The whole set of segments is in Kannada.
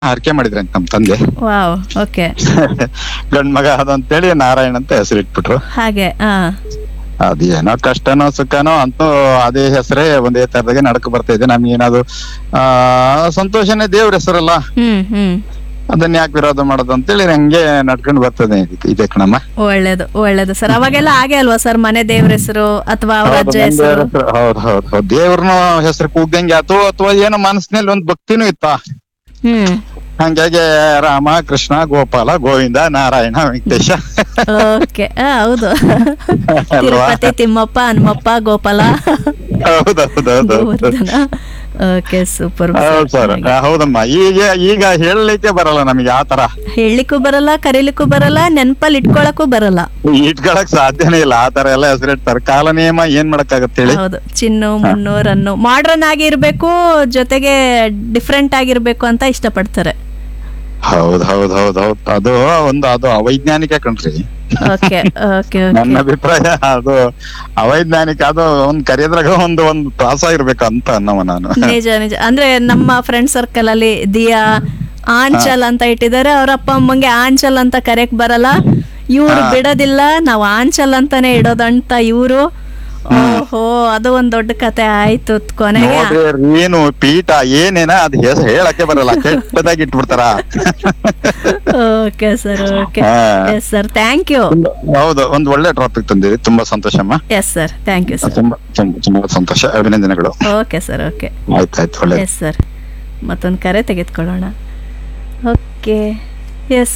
ಆರ್ಕೆ ಮಾಡಿದ್ರಂತ ನಮ್ ತಂದೆ ವಾವ್ ಓಕೆ ಗಂಡ್ ಮಗ ಅದಂತೇಳಿ ನಾರಾಯಣ ಅಂತ ಹೆಸರಿಟ್ಬಿಟ್ರು ಹಾಗೆ ಹಾ ಅದೇನೋ ಕಷ್ಟನೋ ಸುಖನೋ ಅಂತೂ ಅದೇ ಹೆಸರೇ ಒಂದೇ ತರದಾಗೆ ನಡ್ಕ ಬರ್ತಾ ಇದೆ ನಮ್ಗೇನದು ಆ ಸಂತೋಷನೇ ದೇವ್ರ ಹೆಸರಲ್ಲ ಹ್ಮ್ ಹ್ಮ್ ಅದನ್ನ ಯಾಕೆ ವಿರೋಧ ಮಾಡೋದು ಅಂತೇಳಿ ಹಂಗೆ ನಡ್ಕೊಂಡು ಬರ್ತದೆ ಇದು- ಇದೆ ಕಣಮ್ಮ ಒಳ್ಳೇದು ಒಳ್ಳೇದು ಸರ್ ಅವಾಗೆಲ್ಲ ಹಾಗೆ ಅಲ್ವಾ ಸರ್ ಮನೆ ದೇವ್ರ ಹೆಸರು ಅಥವಾ ಅವ್ರ ಅಜ್ಜ ಹೆಸರು ಹೌದ್ ಹೌದ್ ಹೌದ್ ದೇವ್ರನ ಹೆಸರು ಕೂಗ್ದಂಗೆ ಆತು ಅಥವಾ ಏನೋ ಮನಸ್ಸಿನಲ್ಲಿ ಒಂದ್ ಭಕ್ತಿನೂ ಇತ್ತ ಹ್ಮ್ ಹಂಗಾಗಿ ರಾಮ ಕೃಷ್ಣ ಗೋಪಾಲ ಗೋವಿಂದ ನಾರಾಯಣ ವೆಂಕಟೇಶ ಓಕೆ ಹೌದು ಅಲ್ವಾ ತಿರುಪತಿ ತಿಮ್ಮಪ್ಪ ಹನುಮಪ್ಪ ಗೋಪಾಲ ಹೌದೌದೌದು ಗೋವರ್ಧನ ಓಕೆ ಸೂಪರ್ ಹೌದ್ ಸರ್ ಹೌದಮ್ಮ ಈಗ ಈಗ ಹೇಳಲಿಕ್ಕೆ ಬರಲ್ಲ ನಮಗೆ ಆ ತರ ಹೇಳಲಿಕ್ಕೂ ಬರಲ್ಲ ಕರೀಲಿಕ್ಕೂ ಬರಲ್ಲ ನೆನ್ಪಲ್ಲಿ ಇಟ್ಕೊಳಕ್ಕೂ ಬರಲ್ಲ ಇಟ್ಕೊಳಕ್ ಸಾಧ್ಯನೇ ಇಲ್ಲ ಆ ತರ ಎಲ್ಲ ಹೆಸರಿಡ್ತಾರೆ ಕಾಲ ನಿಯಮ ಏನ್ ಮಾಡಕ್ಕಾಗತ್ತೆ ಹೇಳಿ ಹೌದು ಚಿನ್ನು ಮುನ್ನು ರನ್ನು ಮಾಡ್ರನ್ ಆಗಿ ಇರ್ಬೇಕು ಜೊತೆಗೆ ಡಿಫ್ರೆಂಟ್ ಆಗಿರ್ಬೇಕು ಅಂತ ಇಷ್ಟಪಡ್ತಾರೆ ಹೌದ್ ಹೌದ್ ಹೌದ್ ಹೌದ್ ಅದು ಒಂದು ಅದು ಅವೈಜ್ಞಾನಿಕ ಕಣ್ರಿ ಓಕೆ ಓಕೆ ನನ್ನ ಅಭಿಪ್ರಾಯ ಅದು ಅವೈಜ್ಞಾನಿಕ ಅದು ಒಂದ್ ಕರೆಯದ್ರಾಗ ಒಂದು ಒಂದು ತ್ರಾಸ ಇರ್ಬೇಕು ಅಂತ ಅನ್ನವ ನಾನು ನಿಜ ನಿಜ ಅಂದ್ರೆ ನಮ್ಮ ಫ್ರೆಂಡ್ ಸರ್ಕಲ್ ಅಲ್ಲಿ ದಿಯಾ ಆಂಚಲ್ ಅಂತ ಇಟ್ಟಿದ್ದಾರೆ ಅವ್ರ ಅಪ್ಪ ಅಮ್ಮಂಗೆ ಆಂಚಲ್ ಅಂತ ಕರೆಯಕ್ ಬರಲ್ಲ ಇವ್ರು ಬಿಡೋದಿಲ್ಲ ನಾವು ಆಂಚಲ್ ಅಂತಾನೆ ಇಡೋದಂತ ಇವ್ರು ಓಹೋ ಅದು ಒಂದ್ ದೊಡ್ಡ ಕತೆ ಆಯ್ತು ಕೊನೆಗೆ ನೋಡ್ರಿ ಏನು ಪೀಠ ಏನೇನ ಅದ್ ಹೆಸರು ಹೇಳಕ್ಕೆ ಬರಲ್ಲ ಕೆಟ್ಟದಾಗಿ ಇಟ್ಬಿಡ್ತಾರ ಓಕೆ ಸರ್ ಓಕೆ ಹಾ. ಎಸ್ ಸರ್ ಥ್ಯಾಂಕ್ ಯು ಹೌದು ಒಂದ್ ಒಳ್ಳೆ ಟಾಪಿಕ್ ತಂದಿರಿ ತುಂಬಾ ಸಂತೋಷಮ್ಮ yes sir thank you sir ತುಂಬಾ ತುಂಬಾ- ತುಂಬಾ ಸಂತೋಷ ಅಭಿನಂದನೆಗಳು ಓಕೆ ಸರ್ ಓಕೆ ಆಯ್ತಾಯ್ತು ಒಳ್ಳೆ ಎಸ್ ಸರ್ ಮತ್ತೊಂದು ಕರೆ ತೆಗೆದುಕೊಳ್ಳೋಣ ಓಕೆ ಎಸ್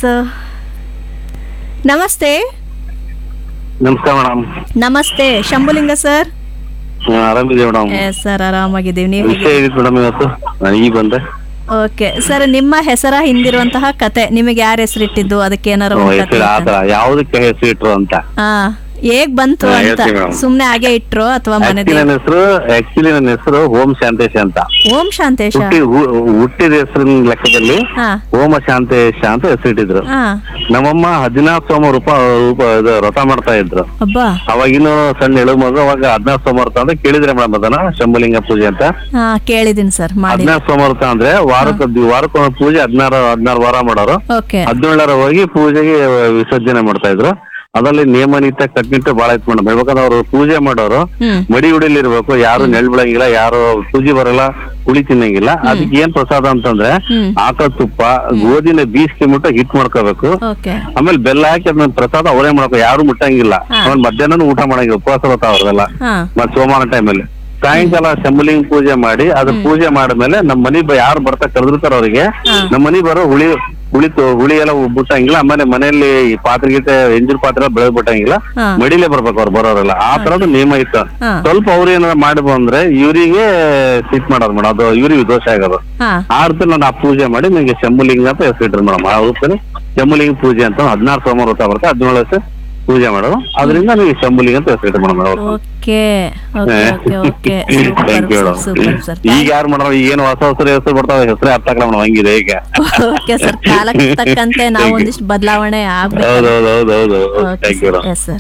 ನಮಸ್ತೆ ನಮಸ್ಕಾರ ಮೇಡಮ್ ನಮಸ್ತೆ ಶಂಭುಲಿಂಗ ಸರ್ ಆರಾಮಿದೆ ಮೇಡಮ್ ಎಸ್ ಸರ್ ಆರಾಮಾಗಿದ್ದೀವಿ ನೀವು ವಿಷಯ ಹೇಗಿತ್ತು ಮೇಡಮ್ ಇವತ್ತು ನಾನು ಈಗ ಬಂದೆ ಓಕೆ ಸರ್ ನಿಮ್ಮ ಹೆಸರ ಹಿಂದಿರುವಂತಹ ಕತೆ ನಿಮಗೆ ಯಾರ ಹೆಸರಿಟ್ಟಿದ್ದು ಅದಕ್ಕೆ ಏನಾರ ಒಂದು ಕತೆ ಹೆಸರು ಇತ್ತಾ? ಆತರ ಯಾವ್ದಕ್ಕೆ ಹೆಸರು ಇಟ್ರು ಅಂತ ಹಾ ಹೇಗ್ ಬಂತು ಹಾ, ಅಂತ ಹೇಳ್ತೀನಿ madam. ಸುಮ್ನೆ ಹಾಗೆ ಇಟ್ರು ಅಥವಾ ಮನೆ ಆಕ್ಚುಲಿ ನನ್ನ ಹೆಸರು ಆಕ್ಚುಲಿ ನನ್ನ ಹೆಸರು ಓಂ ಶಾಂತೇಶ ಅಂತ ಓಂ ಶಾಂತೇಶ ಹುಟ್ಟಿ ಹು- ಹುಟ್ಟಿದ ಹೆಸರಿನ ಲೆಕ್ಕದಲ್ಲಿ ಹಾ ಓಮ ಶಾಂತೇಶ ಅಂತ ಹೆಸರಿಟ್ಟಿದ್ರು ಹಾ ನಮ್ಮಮ್ಮ ಹದಿನಾರು ಸೋಮ ರೂಪ ರೂಪ ಇದು ವ್ರತ ಮಾಡ್ತಾ ಇದ್ರು ಅಬ್ಬಾ ಅವಾಗಿನ್ನು ಸಣ್ಣ ಎಳು ಮಗು ಅವಾಗ ಹದಿನಾರು ಸೋಮವಾರ ಅಂತ ಕೇಳಿದ್ರೆ ಮೇಡಮ್ ಅದನ್ನ ಶಂಭುಲಿಂಗ ಪೂಜೆ ಅಂತ ಹಾ ಕೇಳಿದೀನಿ ಸರ್ ಮಾಡಿ ಹದಿನಾರು ಸೋಮವಾರ ಅಂದ್ರೆ ವಾರಕ್ಕೆ ವಾರಕ್ಕೊಂದು ಪೂಜೆ ಹದಿನಾರು ಹದಿನಾರು ವಾರ ಮಾಡೋರು ಓಕೆ ಹದಿನೇಳರ ಹೋಗಿ ಪೂಜೆಗೆ ವಿಸರ್ಜನೆ ಮಾಡ್ತಾ ಇದ್ರು ಅದರಲ್ಲಿ ನಿಯಮ ನೀತಿ ಕಟ್ನಿಟ್ಟು ಬಹಳ ಇತ್ತು ಮೇಡಮ್ ಹೇಳ್ಬೇಕಂದ್ರೆ ಅವರು ಪೂಜೆ ಮಾಡೋರು ಹ್ಮ್ ಮಡಿ ಉಡಿಲಿ ಇರ್ಬೇಕು ಯಾರು ನೆಳ್ ಬಿಡಂಗಿಲ್ಲ ಯಾರು ಪೂಜೆ ಬರಲ್ಲ ಕುಳಿ ತಿನ್ನಂಗಿಲ್ಲ ಅದಕ್ಕೆ ಏನ್ ಪ್ರಸಾದ ಅಂತಂದ್ರೆ ಹ್ಮ್ ಆಕಳ ತುಪ್ಪ ಗೋಧಿನ ಬೀಸ್ಕೊಂಬಿಟ್ಟು ಹಿಟ್ ಮಾಡ್ಕೋಬೇಕು ಓಕೆ ಆಮೇಲೆ ಬೆಲ್ಲ ಹಾಕಿ ಅದನ್ನ ಪ್ರಸಾದ ಅವರೇ ಮಾಡ್ಕೋ ಯಾರು ಮುಟ್ಟಂಗಿಲ್ಲ ಹಾ. ಆಮೇಲೆ ಮಧ್ಯಾಹ್ನ ಊಟ ಮಾಡಂಗಿಲ್ಲ ಉಪವಾಸ ಬರ್ತಾವ ಅವ್ರದೆಲ್ಲ ಹಾ ಮತ್ ಸೋಮವಾರ ಟೈಮಲ್ಲಿ ಸಾಯಂಕಾಲ ಶಂಭುಲಿಂಗ ಪೂಜೆ ಮಾಡಿ ಅದ್ರ ಪೂಜೆ ಮಾಡಿದ್ಮೇಲೆ ನಮ್ ಮನಿ ಬ- ಯಾರು ಬರ್ತಾ ಕರೆದಿರ್ತಾರ ಅವ್ರಿಗೆ ಹಾ. ನಮ್ ಮನಿ ಬರೋ ಹುಳಿ ಹುಳಿ ತು- ಹುಳಿ ಎಲ್ಲ ಬಿಟ್ಟಂಗಿಲ್ಲ ಆಮೇಲೆ ಮನೆಯಲ್ಲಿ ಈ ಪಾತ್ರೆ ಗೀತೆ ಎಂಜಿನ್ ಪಾತ್ರೆ ಬೆಳೆದ್ ಬಿಟ್ಟಂಗಿಲ್ಲ ಹಾ ಮಡಿಲೇ ಬರ್ಬೇಕು ಅವ್ರು ಬರೋರೆಲ್ಲ ಆ ತರದ್ದು ನಿಯಮ ಇತ್ತು ಹಾ ಸ್ವಲ್ಪ ಅವ್ರು ಏನಾರ ಮಾಡಿ ಬಂದ್ರೆ ಇವ್ರಿಗೆ ಸಿಟ್ ಮಾಡೋದು ಮೇಡಮ್ ಅದು ಇವ್ರಿಗೆ ದೋಷ ಆಗೋದು ಹಾ ಆ ಅರ್ಥ ನಾನು ಆ ಪೂಜೆ ಮಾಡಿ ನಂಗೆ ಶಂಭುಲಿಂಗ ಅಂತ ಹೆಸರಿಟ್ರು ಮೇಡಮ್ ಆ ಹೊತ್ತಲ್ಲಿ ಶಂಭುಲಿಂಗ ಪೂಜೆ ಅಂತ ಹದಿನಾರು ಸೋಮವಾರ ವ್ರತ ಬರುತ್ತೆ ಹದಿನೇಳು ವರ್ಷ ಪೂಜೆ ಮಾಡೋದು ಅದರಿಂದ ನನಗೆ ಶಂಭುಲಿಂಗ ಅಂತ ಹೆಸರಿಟ್ರು ಮೇಡಮ್ ಅವ್ರು okay okay okay okay thank you super super sir ಈಗ ಯಾರು ಮಾಡೋರು ಈಗ ಏನು ಹೊಸ ಹೊಸ ಹೆಸರು ಬರ್ತಾವೆ ಹೆಸರೇ ಅರ್ಥ ಆಗಲ್ಲ ಮೇಡಮ್ ಹಂಗಿದೆ ಈಗ ಓಕೆ ಸರ್ ಕಾಲಕ್ಕೆ ತಕ್ಕಂತೆ ನಾವು ಒಂದಿಷ್ಟು ಬದಲಾವಣೆ ಆಗ್ಬೇಕು ಹೌದೌದೌದೌದು okay thank you madam yes sir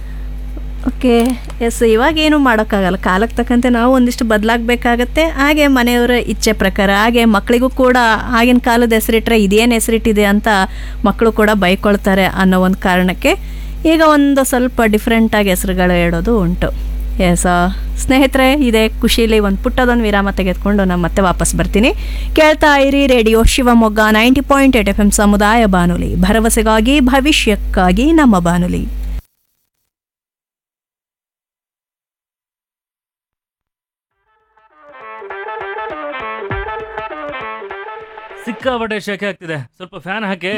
okay yes ಇವಾಗ ಏನು ಮಾಡೋಕ್ಕಾಗಲ್ಲ ಕಾಲಕ್ಕೆ ತಕ್ಕಂತೆ ನಾವು ಒಂದಿಷ್ಟು ಬದಲಾಗಬೇಕಾಗತ್ತೆ ಹಾಗೆ ಮನೆಯವರ ಇಚ್ಛೆ ಪ್ರಕಾರ ಹಾಗೆ ಮಕ್ಕಳಿಗೂ ಕೂಡ ಆಗಿನ ಕಾಲದ ಹೆಸರಿಟ್ರೆ ಇದೇನು ಹೆಸರಿಟ್ಟಿದೆ ಅಂತ ಮಕ್ಕಳು ಕೂಡ ಬೈಕೊಳ್ತಾರೆ ಅನ್ನೋ ಒಂದು ಕಾರಣಕ್ಕೆ ಈಗ ಒಂದು ಸ್ವಲ್ಪ ಡಿಫ್ರೆಂಟಾಗಿ ಹೆಸರುಗಳು ಹೇಳೋದು ಉಂಟು ಎಸ್ ಸ್ನೇಹಿತರೆ ಇದೇ ಖುಷಿಲಿ ಒಂದು ಪುಟ್ಟದೊಂದು ವಿರಾಮ ತೆಗೆದುಕೊಂಡು ನಾನು ಮತ್ತೆ ವಾಪಸ್ ಬರ್ತೀನಿ ಕೇಳ್ತಾ ಇರಿ radio Shivamogga ninety point eight F M ಸಮುದಾಯ ಬಾನುಲಿ ಭರವಸೆಗಾಗಿ ಭವಿಷ್ಯಕ್ಕಾಗಿ ನಮ್ಮ ಬಾನುಲಿ ಸಿಕ್ಕಾಪಟ್ಟೆ ಶೆಕೆ ಆಗ್ತಿದೆ ಸ್ವಲ್ಪ ಫ್ಯಾನ್ ಹಾಕಿ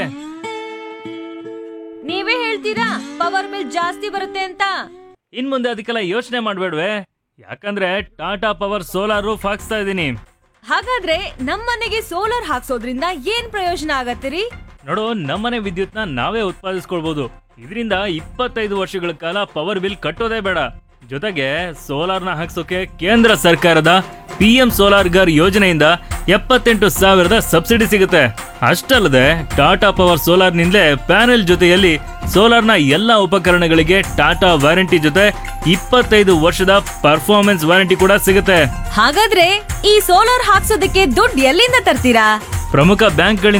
ನೀವೇ ಹೇಳ್ತೀರಾ ಪವರ್ ಬಿಲ್ ಜಾಸ್ತಿ ಬರುತ್ತೆ ಅಂತ ಇನ್ ಮುಂದೆ ಅದಕ್ಕೆಲ್ಲ ಯೋಚನೆ ಮಾಡ್ಬೇಡ್ವೆ ಯಾಕಂದ್ರೆ ಟಾಟಾ ಪವರ್ ಸೋಲಾರ್ ರೂಫ್ ಹಾಕ್ಸ್ತಾ ಇದ್ದೀನಿ ಹಾಗಾದ್ರೆ ನಮ್ಮನೆಗೆ ಸೋಲಾರ್ ಹಾಕ್ಸೋದ್ರಿಂದ ಏನ್ ಪ್ರಯೋಜನ ಆಗತ್ತಿರಿ ನೋಡು ನಮ್ಮನೆ ವಿದ್ಯುತ್ನ ನಾವೇ ಉತ್ಪಾದಿಸ್ಕೊಳ್ಬಹುದು ಇದರಿಂದ ಇಪ್ಪತ್ತೈದು ವರ್ಷಗಳ ಕಾಲ ಪವರ್ ಬಿಲ್ ಕಟ್ಟೋದೇ ಬೇಡ ಜೊತೆಗೆ ಸೋಲಾರ್ನ ಹಾಕ್ಸೋಕೆ ಕೇಂದ್ರ ಸರ್ಕಾರದ ಪಿ ಎಂ ಸೋಲಾರ್ ಗರ್ ಯೋಜನೆಯಿಂದ ಎಪ್ಪತ್ತೆಂಟು ಸಾವಿರದ ಸಬ್ಸಿಡಿ ಸಿಗುತ್ತೆ ಅಷ್ಟಲ್ಲದೆ ಟಾಟಾ ಪವರ್ ಸೋಲಾರ್ನಿಂದಲೇ ಪ್ಯಾನೆಲ್ ಜೊತೆಯಲ್ಲಿ ಸೋಲಾರ್ನ ಎಲ್ಲ ಉಪಕರಣಗಳಿಗೆ ಟಾಟಾ ವಾರಂಟಿ ಜೊತೆ ಇಪ್ಪತ್ತೈದು ವರ್ಷದ ಪರ್ಫಾರ್ಮೆನ್ಸ್ ವಾರಂಟಿ ಕೂಡ ಸಿಗುತ್ತೆ ಹಾಗಾದ್ರೆ ಈ ಸೋಲಾರ್ ಹಾಕ್ಸೋದಕ್ಕೆ ದುಡ್ಡು ಎಲ್ಲಿಂದ ತರ್ತೀರಾ ಪ್ರಮುಖ ಬ್ಯಾಂಕ್ಗಳಿಂದ